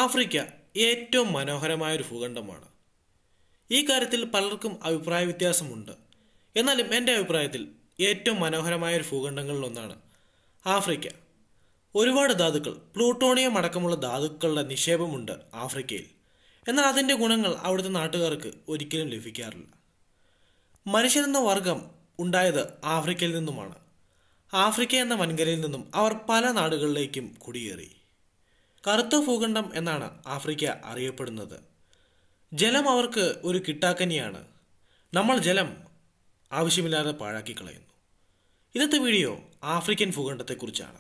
Africa ഏറ്റവും മനോഹരമായ ഒരു ഭൂഖണ്ഡമാണ് ഈ കാര്യത്തിൽ പലർക്കും അഭിപ്രായ വ്യത്യാസമുണ്ട് എന്നാലും എൻ്റെ അഭിപ്രായത്തിൽ ഏറ്റവും മനോഹരമായ ഒരു ഭൂഖണ്ഡങ്ങളിൽ ഒന്നാണ് ആഫ്രിക്ക ഒരുപാട് ധാതുക്കൾ പ്ലൂട്ടോണിയം അടക്കമുള്ള ധാതുക്കളുടെ നിക്ഷേപമുണ്ട് ആഫ്രിക്കയിൽ എന്നാൽ അതിൻ്റെ ഗുണങ്ങൾ അവിടുത്തെ നാട്ടുകാർക്ക് ഒരിക്കലും ലഭിക്കാറില്ല മനുഷ്യരെന്ന വർഗം ഉണ്ടായത് ആഫ്രിക്കയിൽ നിന്നുമാണ് ആഫ്രിക്ക എന്ന വൻകരയിൽ നിന്നും അവർ പല നാടുകളിലേക്കും കുടിയേറി കറുത്ത ഭൂഖണ്ഡം എന്നാണ് ആഫ്രിക്ക അറിയപ്പെടുന്നത് ജലം അവർക്ക് ഒരു കിട്ടാക്കനിയാണ് നമ്മൾ ജലം ആവശ്യമില്ലാതെ പാഴാക്കി കളയുന്നു ഇന്നത്തെ വീഡിയോ ആഫ്രിക്കൻ ഭൂഖണ്ഡത്തെക്കുറിച്ചാണ്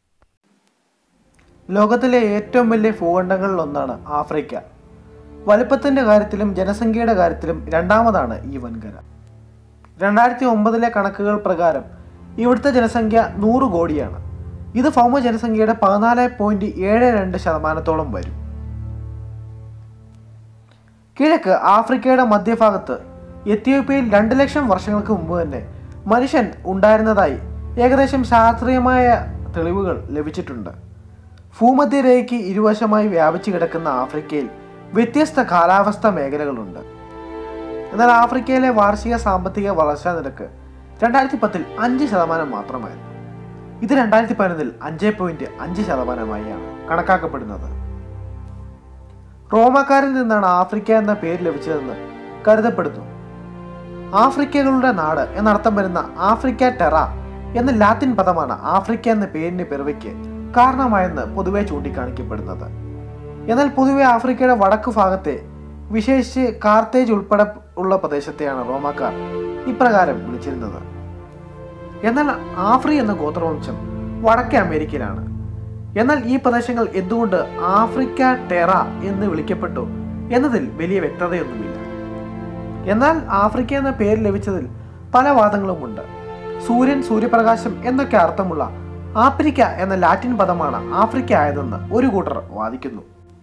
ലോകത്തിലെ ഏറ്റവും വലിയ ഭൂഖണ്ഡങ്ങളിൽ ഒന്നാണ് ആഫ്രിക്ക വലുപ്പത്തിന്റെ കാര്യത്തിലും ജനസംഖ്യയുടെ കാര്യത്തിലും രണ്ടാമതാണ് ഈ വൻകര രണ്ടായിരത്തി ഒമ്പതിലെ കണക്കുകൾ പ്രകാരം ഇവിടുത്തെ ജനസംഖ്യ നൂറ് കോടിയാണ് ഇത് ഭൗമ ജനസംഖ്യയുടെ പതിനാല് പോയിന്റ് ഏഴ് രണ്ട് ശതമാനത്തോളം വരും കിഴക്ക് ആഫ്രിക്കയുടെ മധ്യഭാഗത്ത് എത്യോപ്യയിൽ രണ്ട് ലക്ഷം വർഷങ്ങൾക്ക് മുമ്പ് തന്നെ മനുഷ്യൻ ഉണ്ടായിരുന്നതായി ഏകദേശം ശാസ്ത്രീയമായ തെളിവുകൾ ലഭിച്ചിട്ടുണ്ട് ഭൂമധ്യരേഖയ്ക്ക് ഇരുവശമായി വ്യാപിച്ചു കിടക്കുന്ന ആഫ്രിക്കയിൽ വ്യത്യസ്ത കാലാവസ്ഥ മേഖലകളുണ്ട് എന്നാൽ ആഫ്രിക്കയിലെ വാർഷിക സാമ്പത്തിക വളർച്ചാ നിരക്ക് രണ്ടായിരത്തി പത്തിൽ അഞ്ച് ശതമാനം മാത്രമായിരുന്നു ഇത് രണ്ടായിരത്തി പതിനൊന്നിൽ അഞ്ച് പോയിന്റ് അഞ്ച് ശതമാനമായാണ് കണക്കാക്കപ്പെടുന്നത് റോമാക്കാരിൽ നിന്നാണ് ആഫ്രിക്ക എന്ന പേര് ലഭിച്ചതെന്ന് കരുതപ്പെടുന്നു ആഫ്രിക്കകളുടെ നാട് എന്നർത്ഥം വരുന്ന ആഫ്രിക്ക ടെറ എന്ന ലാത്തിൻ പദമാണ് ആഫ്രിക്ക എന്ന പേരിന്റെ പിറവിക്ക് കാരണമായെന്ന് പൊതുവെ ചൂണ്ടിക്കാണിക്കപ്പെടുന്നത് എന്നാൽ പൊതുവെ ആഫ്രിക്കയുടെ വടക്കു ഭാഗത്തെ വിശേഷിച്ച് കാർത്തേജ് ഉൾപ്പെടെ ഉള്ള പ്രദേശത്തെയാണ് റോമാക്കാർ ഇപ്രകാരം വിളിച്ചിരുന്നത് എന്നാൽ ആഫ്രി എന്ന ഗോത്രവംശം വടക്കേ അമേരിക്കയിലാണ് എന്നാൽ ഈ പ്രദേശങ്ങൾ എന്തുകൊണ്ട് ആഫ്രിക്ക ടെറ എന്ന് വിളിക്കപ്പെട്ടു എന്നതിൽ വലിയ വ്യക്തതയൊന്നുമില്ല എന്നാൽ ആഫ്രിക്ക എന്ന പേര് ലഭിച്ചതിൽ പല വാദങ്ങളുമുണ്ട് സൂര്യൻ സൂര്യപ്രകാശം എന്നൊക്കെ അർത്ഥമുള്ള ആഫ്രിക്ക എന്ന ലാറ്റിൻ പദമാണ് ആഫ്രിക്ക ആയതെന്ന് ഒരു കൂട്ടർ വാദിക്കുന്നു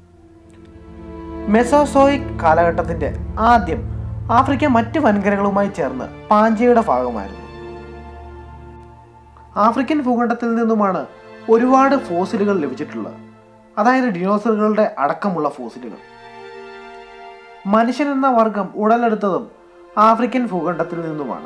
മെസോസോയിക് കാലഘട്ടത്തിന്റെ ആദ്യം ആഫ്രിക്ക മറ്റ് വൻകരകളുമായി ചേർന്ന് പാഞ്ചയുടെ ഭാഗമായിരുന്നു ആഫ്രിക്കൻ ഭൂഖണ്ഡത്തിൽ നിന്നുമാണ് ഒരുപാട് ഫോസിലുകൾ ലഭിച്ചിട്ടുള്ളത് അതായത് ഡിനോസറുകളുടെ അടക്കമുള്ള ഫോസിലുകൾ മനുഷ്യൻ എന്ന വർഗം ഉടലെടുത്തതും ആഫ്രിക്കൻ ഭൂഖണ്ഡത്തിൽ നിന്നുമാണ്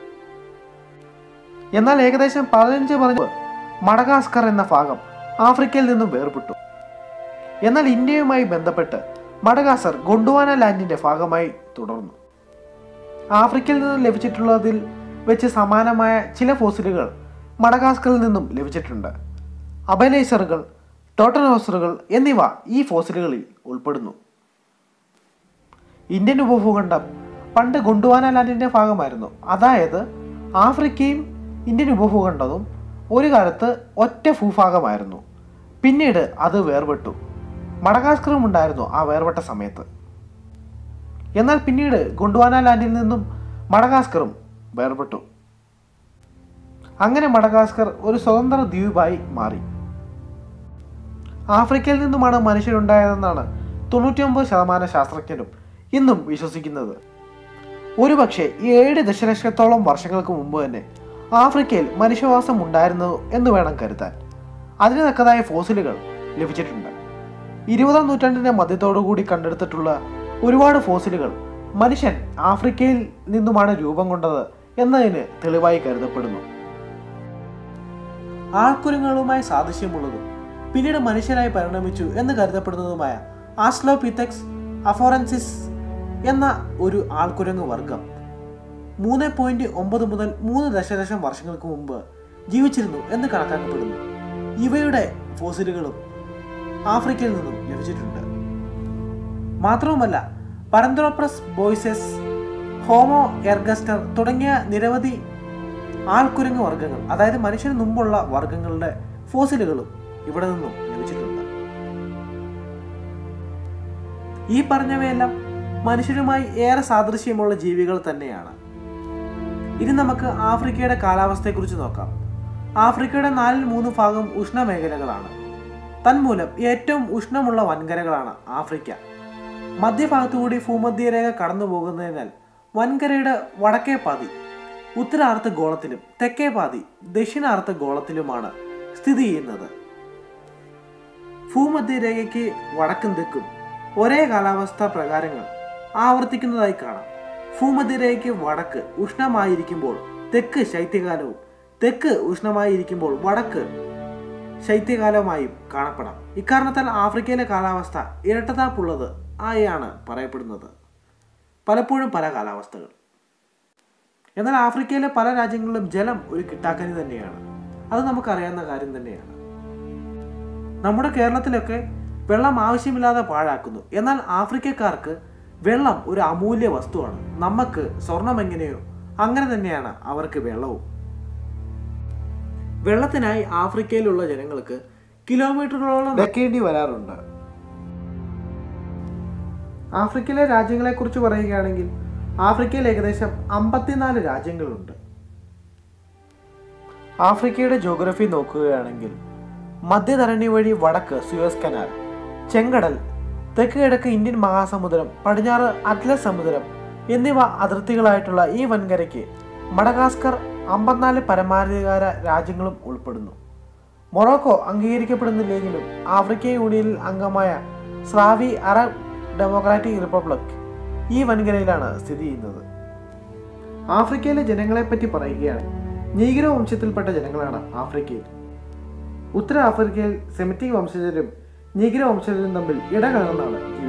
എന്നാൽ ഏകദേശം പതിനഞ്ച് പതിനഞ്ച് മഡഗാസ്കർ എന്ന ഭാഗം ആഫ്രിക്കയിൽ നിന്നും വേർപെട്ടു എന്നാൽ ഇന്ത്യയുമായി ബന്ധപ്പെട്ട് മഡഗാസർ ഗൊണ്ടുവാന ലാൻഡിന്റെ ഭാഗമായി തുടർന്നു ആഫ്രിക്കയിൽ നിന്നും ലഭിച്ചിട്ടുള്ളതിൽ വെച്ച് സമാനമായ ചില ഫോസിലുകൾ മഡഗാസ്കറിൽ നിന്നും ലഭിച്ചിട്ടുണ്ട് അബനൈസറുകൾ ടോട്ടനോസറുകൾ എന്നിവ ഈ ഫോസിലുകളിൽ ഉൾപ്പെടുന്നു ഇന്ത്യൻ ഉപഭൂഖണ്ഡം പണ്ട് ഗുണ്ടുവാന ലാൻഡിന്റെ ഭാഗമായിരുന്നു അതായത് ആഫ്രിക്കയും ഇന്ത്യൻ ഉപഭൂഖണ്ഡവും ഒരു കാലത്ത് ഒറ്റ ഭൂഭാഗമായിരുന്നു പിന്നീട് അത് വേർപെട്ടു മഡഗാസ്കറും ഉണ്ടായിരുന്നു ആ വേർപെട്ട സമയത്ത് എന്നാൽ പിന്നീട് ഗുണ്ടുവാന ലാൻഡിൽ നിന്നും മഡഗാസ്കറും വേർപെട്ടു അങ്ങനെ മഡഗാസ്കർ ഒരു സ്വതന്ത്ര ദ്വീപായി മാറി ആഫ്രിക്കയിൽ നിന്നുമാണ് മനുഷ്യരുണ്ടായതെന്നാണ് തൊണ്ണൂറ്റിയൊമ്പത് ശതമാനം ശാസ്ത്രജ്ഞരും ഇന്നും വിശ്വസിക്കുന്നത് ഒരുപക്ഷെ ഏഴ് ദശലക്ഷത്തോളം വർഷങ്ങൾക്ക് മുമ്പ് തന്നെ ആഫ്രിക്കയിൽ മനുഷ്യവാസം ഉണ്ടായിരുന്നു എന്ന് വേണം കരുതാൻ അതിന് തക്കതായ ഫോസിലുകൾ ലഭിച്ചിട്ടുണ്ട് ഇരുപതാം നൂറ്റാണ്ടിന്റെ മധ്യത്തോടുകൂടി കണ്ടെടുത്തിട്ടുള്ള ഒരുപാട് ഫോസിലുകൾ മനുഷ്യൻ ആഫ്രിക്കയിൽ നിന്നുമാണ് രൂപം കൊണ്ടത് എന്നതിന് തെളിവായി കരുതപ്പെടുന്നു ആൾക്കുരങ്ങളുമായി സാദൃശ്യമുള്ളതും പിന്നീട് മനുഷ്യരായി പരിണമിച്ചു എന്ന് കരുതപ്പെടുന്നതുമായ ആസ്ലോപിതെക്സ് അഫോറൻസിസ് എന്ന ഒരു ആൾക്കുരങ്ങ് വർഗം മൂന്ന് പോയിന്റ് ഒമ്പത് മുതൽ മൂന്ന് ദശലക്ഷം വർഷങ്ങൾക്ക് മുമ്പ് ജീവിച്ചിരുന്നു എന്ന് കണക്കാക്കപ്പെടുന്നു ഇവയുടെ ഫോസിലുകളും ആഫ്രിക്കയിൽ നിന്നും ലഭിച്ചിട്ടുണ്ട് മാത്രവുമല്ല പരന്തോപ്രസ് ബോയ്സസ് ഹോമോ എർഗസ്റ്റർ തുടങ്ങിയ നിരവധി ആൾക്കുരങ്ങ് വർഗ്ഗങ്ങൾ അതായത് മനുഷ്യന് മുമ്പുള്ള വർഗ്ഗങ്ങളുടെ ഫോസിലുകളും ഇവിടെ നിന്നും ലഭിച്ചിട്ടുണ്ട് ഈ പറഞ്ഞവയെല്ലാം മനുഷ്യരുമായി ഏറെ സാദൃശ്യമുള്ള ജീവികൾ തന്നെയാണ് ഇനി നമുക്ക് ആഫ്രിക്കയുടെ കാലാവസ്ഥയെക്കുറിച്ച് നോക്കാം ആഫ്രിക്കയുടെ നാലിൽ മൂന്ന് ഭാഗം ഉഷ്ണമേഖലകളാണ് തന്മൂലം ഏറ്റവും ഉഷ്ണമുള്ള വൻകരകളാണ് ആഫ്രിക്ക മധ്യഭാഗത്തുകൂടി ഭൂമധ്യരേഖ കടന്നു പോകുന്നതിനാൽ വൻകരയുടെ വടക്കേ പാതി ഉത്തരാർദ്ധ ഗോളത്തിലും തെക്കേ പാതി ദക്ഷിണാർദ്ധ ഗോളത്തിലുമാണ് സ്ഥിതി ചെയ്യുന്നത് ഭൂമധ്യരേഖയ്ക്ക് വടക്കും തെക്കും ഒരേ കാലാവസ്ഥാ പ്രകാരങ്ങൾ ആവർത്തിക്കുന്നതായി കാണാം ഭൂമധ്യരേഖയ്ക്ക് വടക്ക് ഉഷ്ണമായിരിക്കുമ്പോൾ തെക്ക് ശൈത്യകാലവും തെക്ക് ഉഷ്ണമായിരിക്കുമ്പോൾ വടക്ക് ശൈത്യകാലമായും കാണപ്പെടാം ഇക്കാരണത്താൽ ആഫ്രിക്കയിലെ കാലാവസ്ഥ ഇരട്ടതാപ്പുള്ളത് ആയാണ് പറയപ്പെടുന്നത് പലപ്പോഴും പല കാലാവസ്ഥകൾ എന്നാൽ ആഫ്രിക്കയിലെ പല രാജ്യങ്ങളിലും ജലം ഒരു കിട്ടാക്കനി തന്നെയാണ് അത് നമുക്കറിയാവുന്ന കാര്യം തന്നെയാണ് നമ്മുടെ കേരളത്തിലൊക്കെ വെള്ളം ആവശ്യമില്ലാതെ പാഴാക്കുന്നു എന്നാൽ ആഫ്രിക്കക്കാർക്ക് വെള്ളം ഒരു അമൂല്യ വസ്തുവാണ് നമുക്ക് സ്വർണം എങ്ങനെയോ അങ്ങനെ തന്നെയാണ് അവർക്ക് വെള്ളവും വെള്ളത്തിനായി ആഫ്രിക്കയിലുള്ള ജനങ്ങൾക്ക് കിലോമീറ്ററുകളോളം വെക്കേണ്ടി വരാറുണ്ട് ആഫ്രിക്കയിലെ രാജ്യങ്ങളെക്കുറിച്ച് പറയുകയാണെങ്കിൽ ആഫ്രിക്കയിൽ ഏകദേശം അമ്പത്തിനാല് രാജ്യങ്ങളുണ്ട് ആഫ്രിക്കയുടെ ജോഗ്രഫി നോക്കുകയാണെങ്കിൽ മധ്യധരണി വഴി വടക്ക് സുയസ് കനാൽ ചെങ്കടൽ തെക്ക് കിഴക്ക് ഇന്ത്യൻ മഹാസമുദ്രം പടിഞ്ഞാറ് അറ്റ്ലസ് സമുദ്രം എന്നിവ അതിർത്തികളായിട്ടുള്ള ഈ വൻകരയ്ക്ക് മഡഗാസ്കർ അമ്പത്തിനാല് പരമാധികാര രാജ്യങ്ങളും ഉൾപ്പെടുന്നു മൊറോക്കോ അംഗീകരിക്കപ്പെടുന്നില്ലെങ്കിലും ആഫ്രിക്കൻ യൂണിയനിൽ അംഗമായ സ്രാവി അറബ് ഡെമോക്രാറ്റിക് റിപ്പബ്ലിക് ഈ വൻകരയിലാണ് സ്ഥിതി ചെയ്യുന്നത് ആഫ്രിക്കയിലെ ജനങ്ങളെപ്പറ്റി പറയുകയാണ് നീഗ്രോ വംശത്തിൽപ്പെട്ട ജനങ്ങളാണ് ആഫ്രിക്കയിൽ ഉത്തര ആഫ്രിക്കയിൽ സെമിറ്റിക് വംശജരും നീഗ്രോ വംശജരും തമ്മിൽ ഇടകലർന്നാണ്